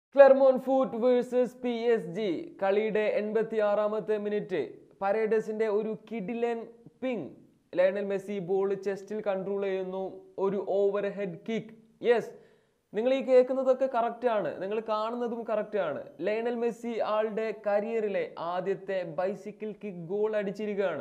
ക്ലെർമോൺ Foot versus P S G കളിയുടെ എൺപത്തി ആറാമത്തെ മിനിറ്റ് പരേഡസിന്റെ ഒരു കിഡിലൻ പിങ് ലയണൽ മെസ്സി ബോൾ ചെസ്റ്റിൽ കൺട്രോൾ ചെയ്യുന്നു ഒരു ഓവർ ഹെഡ് കിക്ക് യെസ് നിങ്ങൾ ഈ കേൾക്കുന്നതൊക്കെ കറക്റ്റ് ആണ് നിങ്ങൾ കാണുന്നതും കറക്റ്റ് ആണ് ലയണൽ മെസ്സി ആളുടെ കരിയറിലെ ആദ്യത്തെ ബൈസിക്കിൾ കിക്ക് ഗോൾ അടിച്ചിരിക്കുകയാണ്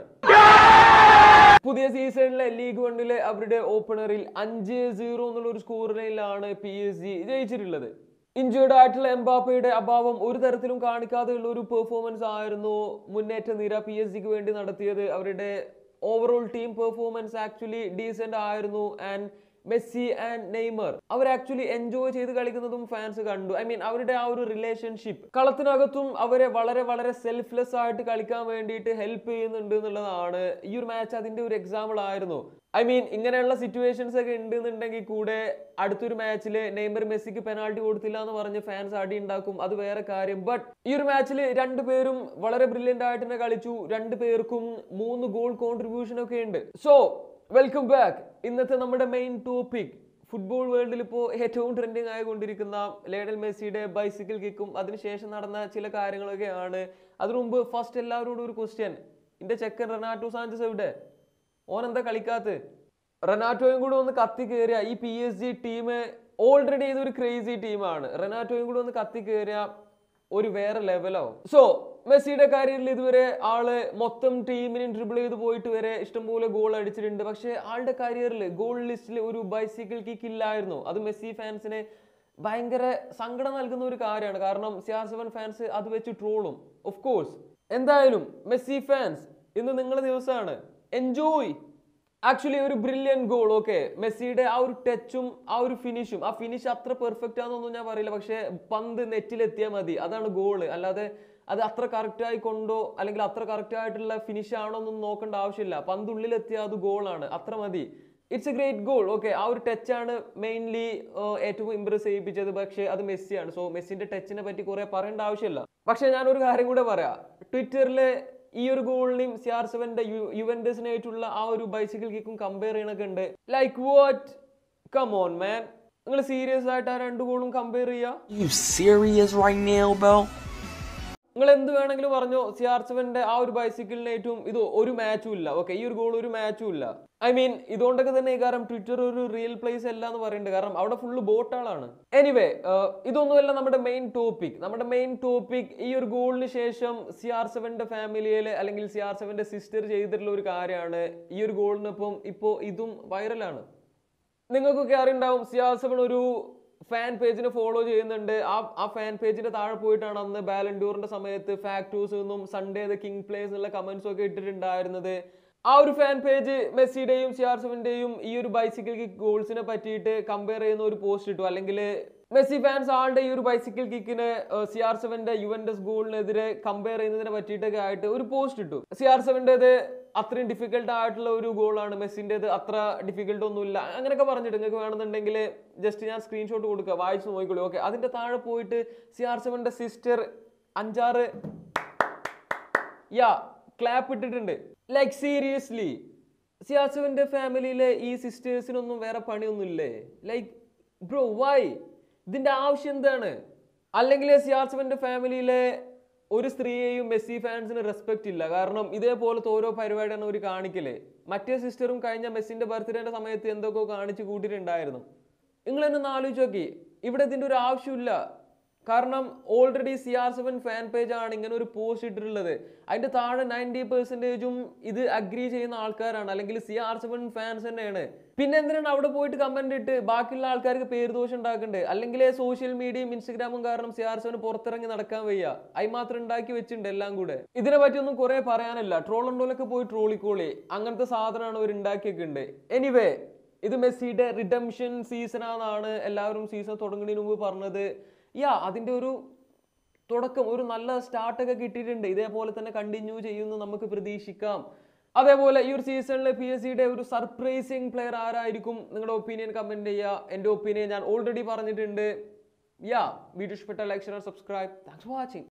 പുതിയ സീസണിലെ ലീഗ് വണ്ണിലെ അവരുടെ ഓപ്പണറിൽ അഞ്ച് സീറോ എന്നുള്ള ഒരു സ്കോറിലാണ് പി എസ് ജി ജയിച്ചിട്ടുള്ളത് ഇഞ്ചേർഡ് ആയിട്ടുള്ള എംബാപ്പയുടെ അഭാവം ഒരു തരത്തിലും കാണിക്കാതെയുള്ള ഒരു പെർഫോമൻസ് ആയിരുന്നു മുന്നേറ്റ നിര പി എസ് ജിക്ക് വേണ്ടി നടത്തിയത് അവരുടെ overall team performance actually decent ആയിരുന്നു ആൻഡ് മെസ്സി ആൻഡ് നെയ്മർ അവർ ആക്ച്വലി എൻജോയ് ചെയ്ത് കളിക്കുന്നതും ഫാൻസ് കണ്ടു ഐ മീൻ അവരുടെ ആ ഒരു റിലേഷൻഷിപ്പ് കളത്തിനകത്തും അവരെ വളരെ വളരെ സെൽഫ്ലെസ് ആയിട്ട് കളിക്കാൻ വേണ്ടിയിട്ട് ഹെൽപ്പ് ചെയ്യുന്നുണ്ട് എന്നുള്ളതാണ് ഈ ഒരു മാച്ച് അതിന്റെ ഒരു എക്സാമ്പിൾ ആയിരുന്നു ഐ മീൻ ഇങ്ങനെയുള്ള സിറ്റുവേഷൻസ് ഒക്കെ ഉണ്ടെന്നുണ്ടെങ്കിൽ കൂടെ അടുത്തൊരു മാച്ചിൽ നെയ്മർ മെസ്സിക്ക് പെനാൾട്ടി കൊടുത്തില്ല എന്ന് പറഞ്ഞ് ഫാൻസ് അടി ഉണ്ടാക്കും അത് വേറെ കാര്യം ബട്ട് ഈ ഒരു മാച്ചിൽ രണ്ടുപേരും വളരെ ബ്രില്യൻ്റ് ആയിട്ട് തന്നെ കളിച്ചു രണ്ടു പേർക്കും മൂന്ന് ഗോൾ കോൺട്രിബ്യൂഷൻ ഒക്കെ ഉണ്ട് സോ വെൽക്കം ബാക്ക് ഇന്നത്തെ നമ്മുടെ മെയിൻ ടോപ്പിക് ഫുട്ബോൾ വേൾഡിൽ ഇപ്പോൾ ഏറ്റവും ട്രെൻഡിങ് ആയിക്കൊണ്ടിരിക്കുന്ന ലേഡൽ മെസ്സിയുടെ ബൈസിക്കിൾ കിക്കും അതിനുശേഷം നടന്ന ചില കാര്യങ്ങളൊക്കെയാണ് അതിനു മുമ്പ് ഫസ്റ്റ് എല്ലാവരോടും ഒരു ക്വസ്റ്റ്യൻ എൻ്റെ ചെക്കൻ റെനാറ്റോ സാഞ്ചസ് എവിടെ ഓൻ എന്താ കളിക്കാത്ത റെനാറ്റോയും കൂടെ ഒന്ന് കത്തി കയറിയ ഈ P S G team already ഇതൊരു ക്രേസി ടീമാണ് റെനാറ്റോയും കൂടെ ഒന്ന് കത്തി കയറിയ ഒരു വേറെ ലെവലാവും സോ മെസ്സിയുടെ കാര്യത്തിൽ ഇതുവരെ ആള് മൊത്തം ടീമിനെ ഡ്രിബിൾ ചെയ്ത് പോയിട്ട് വരെ ഇഷ്ടംപോലെ ഗോൾ അടിച്ചിട്ടുണ്ട് പക്ഷേ ആളുടെ കരിയറിൽ ഗോൾ ലിസ്റ്റിൽ ഒരു ബൈസിക്കിൾ കിക്ക് ഇല്ലായിരുന്നു അത് മെസ്സി ഫാൻസിനെ ഭയങ്കര സങ്കടം നൽകുന്ന ഒരു കാര്യമാണ് കാരണം സിയാർ സെവൻ ഫാൻസ് അത് വെച്ച് ട്രോളും ഓഫ് കോഴ്സ് എന്തായാലും മെസ്സി ഫാൻസ് ഇന്ന് നിങ്ങളുടെ ദിവസമാണ് എൻജോയ് ആക്ച്വലി ഒരു ബ്രില്യൻ ഗോൾ ഓക്കെ മെസ്സിയുടെ ആ ഒരു ടച്ചും ആ ഒരു ഫിനിഷും ആ ഫിനിഷ് അത്ര പെർഫെക്റ്റ് ആണെന്നൊന്നും ഞാൻ പറയില്ല പക്ഷേ പന്ത് നെറ്റിലെത്തിയാൽ മതി അതാണ് ഗോള് അല്ലാതെ അത് അത്ര കറക്റ്റ് ആയി കൊണ്ടോ അല്ലെങ്കിൽ അത്ര കറക്റ്റ് ആയിട്ടുള്ള ഫിനിഷ് ആണോ എന്നൊന്നും നോക്കേണ്ട ആവശ്യമില്ല പന്ത് ഉള്ളിലെത്തിയാൽ അത് ഗോളാണ് അത്ര മതി it's a great goal okay ആ ഒരു ടച്ചാണ് മെയിൻലി ഏറ്റവും ഇംപ്രസ് ചെയ്യിപ്പിച്ചത് പക്ഷേ അത് മെസ്സിയാണ് സോ മെസ്സിന്റെ ടച്ചിനെ പറ്റി കുറെ പറയേണ്ട ആവശ്യമില്ല പക്ഷേ ഞാൻ ഒരു കാര്യം കൂടെ പറയാം ട്വിറ്ററിലെ ഈ ഒരു ഗോളിനെയും സി ആർ സെവന്റെ യുവൻഡസിനായിട്ടുള്ള ആ ഒരു ബൈസിക്കിൾ കിക്കും കമ്പയർ ചെയ്യണൊക്കെ ഉണ്ട് like what come on man നിങ്ങൾ സീരിയസ് ആയിട്ട് ആ രണ്ട് ഗോളും കമ്പയർ ചെയ്യുക You serious right now, bro? നിങ്ങൾ എന്ത് വേണമെങ്കിലും പറഞ്ഞോ സി ആർ സെവന്റെ ആ ഒരു ബൈസിക്കിളിനേറ്റവും ഇത് ഒരു മാച്ചും ഇല്ല ഓക്കെ ഈ ഒരു ഗോൾ ഒരു മാച്ചും ഇല്ല ഐ മീൻ ഇതുകൊണ്ടൊക്കെ തന്നെ കാരണം ട്വിറ്റർ ഒരു റിയൽ പ്ലേസ് അല്ല എന്ന് പറയുന്നുണ്ട് കാരണം അവിടെ ഫുള്ള് ബോട്ടാളാണ് എനിവേ ഇതൊന്നുമല്ല നമ്മുടെ മെയിൻ ടോപ്പിക് നമ്മുടെ മെയിൻ ടോപ്പിക് ഈ ഒരു ഗോളിന് ശേഷം സി ആർ സെവന്റെ ഫാമിലിയിൽ അല്ലെങ്കിൽ സി ആർ സെവന്റെ സിസ്റ്റർ ചെയ്തിട്ടുള്ള ഒരു കാര്യമാണ് ഈ ഒരു ഗോളിനൊപ്പം ഇപ്പോൾ ഇതും വൈറലാണ് നിങ്ങൾക്കൊക്കെ അറിയുണ്ടാവും സിയാസവൺ ഒരു ഫാൻ പേജിനെ ഫോളോ ചെയ്യുന്നുണ്ട് ആ ആ ഫാൻ പേജിന്റെ താഴെ പോയിട്ടാണ് അന്ന് ബാലൻഡൂറിന്റെ സമയത്ത് ഫാക്ടൂസ് നിന്നും സൺഡേ ദ കിങ് പ്ലേസ് എന്നുള്ള കമന്റ്സ് ഒക്കെ ഇട്ടിട്ടുണ്ടായിരുന്നത് ആ ഒരു ഫാൻ പേജ് മെസ്സിയുടെയും സിയാർസവന്റെയും ഈ ഒരു ബൈസിക്കിൾ കിക്ക് ഗോൾസിനെ പറ്റിയിട്ട് കമ്പയർ ചെയ്യുന്ന ഒരു പോസ്റ്റ് ഇട്ടു അല്ലെങ്കിൽ മെസ്സി ഫാൻസ് ആളുടെ ഈ ഒരു ബൈസിക്കിൾ കിക്കിന് സി ആർ സെവന്റെ യുവൻഡസ് ഗോളിനെതിരെ കമ്പയർ ചെയ്യുന്നതിനെ പറ്റിയിട്ടൊക്കെ ആയിട്ട് ഒരു പോസ്റ്റ് ഇട്ടു സി ആർ സെവന്റേത് അത്രയും ഡിഫിക്കൽട്ട് ആയിട്ടുള്ള ഒരു ഗോളാണ് മെസ്സിൻ്റെത് അത്ര ഡിഫിക്കൽട്ട് ഒന്നുമില്ല അങ്ങനെയൊക്കെ പറഞ്ഞിട്ട് നിങ്ങൾക്ക് വേണമെന്നുണ്ടെങ്കിൽ ജസ്റ്റ് ഞാൻ സ്ക്രീൻഷോട്ട് കൊടുക്കുക വായിച്ച് നോക്കിക്കോളൂ ഓക്കെ അതിന്റെ താഴെ പോയിട്ട് സി ആർ സെവന്റെ സിസ്റ്റർ അഞ്ചാറ് യാ ക്ലാപ്പ് ഇട്ടിട്ടുണ്ട് ലൈക്ക് സീരിയസ്ലി സി ആർ സെവന്റെ ഫാമിലിയിലെ ഈ സിസ്റ്റേഴ്സിനൊന്നും വേറെ പണിയൊന്നുമില്ലേ ലൈക്ക് ബ്രോ വൈ ഇതിന്റെ ആവശ്യം എന്താണ് അല്ലെങ്കിൽ സി ആർ സെവന്റെ ഫാമിലിയിലെ ഒരു സ്ത്രീയെയും മെസ്സി ഫാൻസിന് റെസ്പെക്റ്റ് ഇല്ല കാരണം ഇതേപോലത്തെ ഓരോ പരിപാടിയാണ് അവർ കാണിക്കല് മറ്റേ സിസ്റ്ററും കഴിഞ്ഞ മെസ്സിന്റെ ബർത്ത്ഡേന്റെ സമയത്ത് എന്തൊക്കെയോ കാണിച്ചു കൂട്ടിയിട്ടുണ്ടായിരുന്നു നിങ്ങൾ എന്നെ ഒന്ന് ആലോചിച്ച് നോക്കി ഇവിടെ ഇതിന്റെ ഒരു ആവശ്യമില്ല കാരണം already C R seven fan page ആണ് ഇങ്ങനെ ഒരു പോസ്റ്റ് ഇട്ടിട്ടുള്ളത് അതിന്റെ താഴെ നയൻറ്റി പെർസെൻറ്റേജും ഇത് അഗ്രി ചെയ്യുന്ന ആൾക്കാരാണ് അല്ലെങ്കിൽ സി ആർ സെവൻ ഫാൻസ് തന്നെയാണ് പിന്നെ എന്തിനാണ് അവിടെ പോയിട്ട് കമന്റ് ഇട്ട് ബാക്കിയുള്ള ആൾക്കാർക്ക് പേര് ദോഷം ഉണ്ടാക്കണ്ടേ അല്ലെങ്കിൽ സോഷ്യൽ മീഡിയയും ഇൻസ്റ്റഗ്രാമും കാരണം സി ആർ സെവന് പുറത്തിറങ്ങി നടക്കാൻ വയ്യ അതിന് മാത്രം ഉണ്ടാക്കി വെച്ചിട്ടുണ്ട് എല്ലാം കൂടെ ഇതിനെ പറ്റിയൊന്നും കുറെ പറയാനില്ല ട്രോൾ ഉണ്ടോലൊക്കെ പോയി ട്രോളിക്കോളി അങ്ങനത്തെ സാധനമാണ് അവർ ഉണ്ടാക്കിയൊക്കെ ഉണ്ട് എനിവേ ഇത് മെസ്സിയുടെ റിഡംഷൻ സീസണാണെന്നാണ് എല്ലാവരും സീസൺ തുടങ്ങുന്നതിന് മുമ്പ് പറഞ്ഞത് യാ അതിൻ്റെ ഒരു തുടക്കം ഒരു നല്ല സ്റ്റാർട്ടൊക്കെ കിട്ടിയിട്ടുണ്ട് ഇതേപോലെ തന്നെ കണ്ടിന്യൂ ചെയ്യുമെന്ന് നമുക്ക് പ്രതീക്ഷിക്കാം അതേപോലെ ഈ ഒരു സീസണിലെ പി എസ് സിയുടെ ഒരു സർപ്രൈസിങ് പ്ലെയർ ആരായിരിക്കും നിങ്ങളുടെ ഒപ്പീനിയൻ കമൻറ്റ് ചെയ്യുക എൻ്റെ ഒപ്പീനിയൻ ഞാൻ ഓൾറെഡി പറഞ്ഞിട്ടുണ്ട് യാ വീഡിയോ ഇഷ്ടപ്പെട്ട like share subscribe thanks for watching